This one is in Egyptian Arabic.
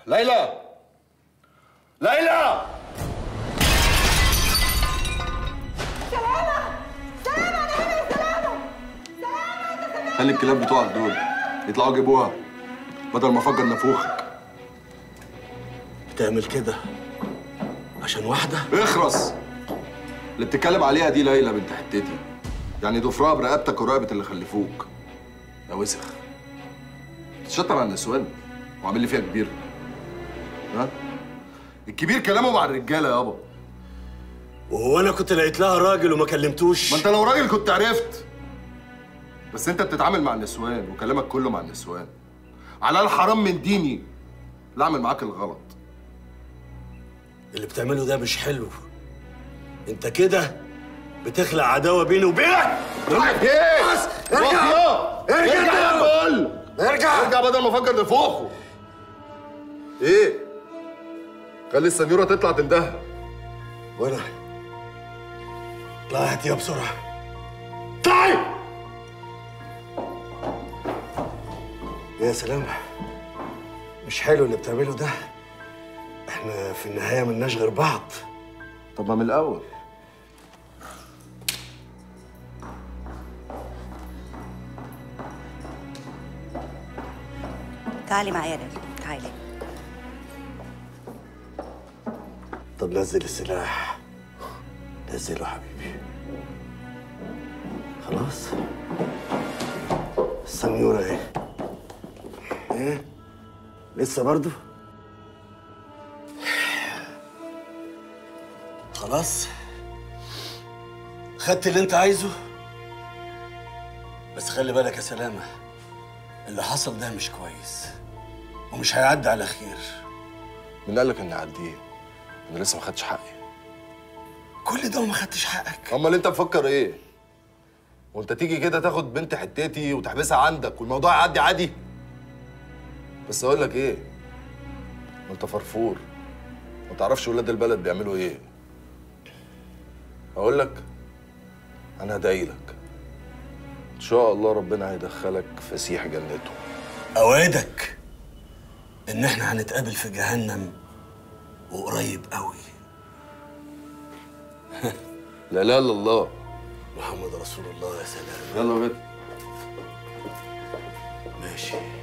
ليلى ليلى سلامة سلامة أنا هنا يا سلامة سلامة أنت سلامة خلي الكلاب بتوعك دول يطلعوا يجيبوها بدل ما افجر نافوخك بتعمل كده عشان واحدة اخرس اللي بتتكلم عليها دي ليلى بنت حتتي يعني ضفرها برقبتك ورقبة اللي خلفوك يا وسخ تشطر على النسوان وعامل لي فيها كبير ها الكبير كلامه مع الرجاله يابا وهو انا كنت لقيت لها راجل وما كلمتوش ما انت لو راجل كنت عرفت بس انت بتتعامل مع النسوان وكلامك كله مع النسوان على الحرام من ديني لا اعمل معاك الغلط اللي بتعمله ده مش حلو انت كده بتخلق عداوة بيني وبينك ايه بس ارجع ارجع ارجع يا بقول ارجع ارجع بدل ما افكر نفوخه ايه خلي السنيوره تطلع تندهها وانا طلعت يا بسرعة طيب يا سلام مش حلو اللي بتعمله ده احنا في النهاية ملناش غير بعض طب ما من الاول تعالي معايا يا ليلى تعالي طب نزل السلاح نزله حبيبي خلاص السنيورة ايه ايه لسه برضو خلاص خدت اللي انت عايزه بس خلي بالك يا سلامة اللي حصل ده مش كويس ومش هيعدي على خير مين قال لك اني اعديه انا لسه ما خدتش حقي كل ده وما خدتش حقك امال انت مفكر ايه وانت تيجي كده تاخد بنت حتتي وتحبسها عندك والموضوع يعدي عادي بس اقول لك ايه انت فرفور ما تعرفش ولاد البلد بيعملوا ايه اقول لك انا هدعي لك ان شاء الله ربنا هيدخلك فسيح جنته اوعدك ان احنا هنتقابل في جهنم وقريب قوي لا لا الا الله محمد رسول الله يا سلام يلا بيت ماشي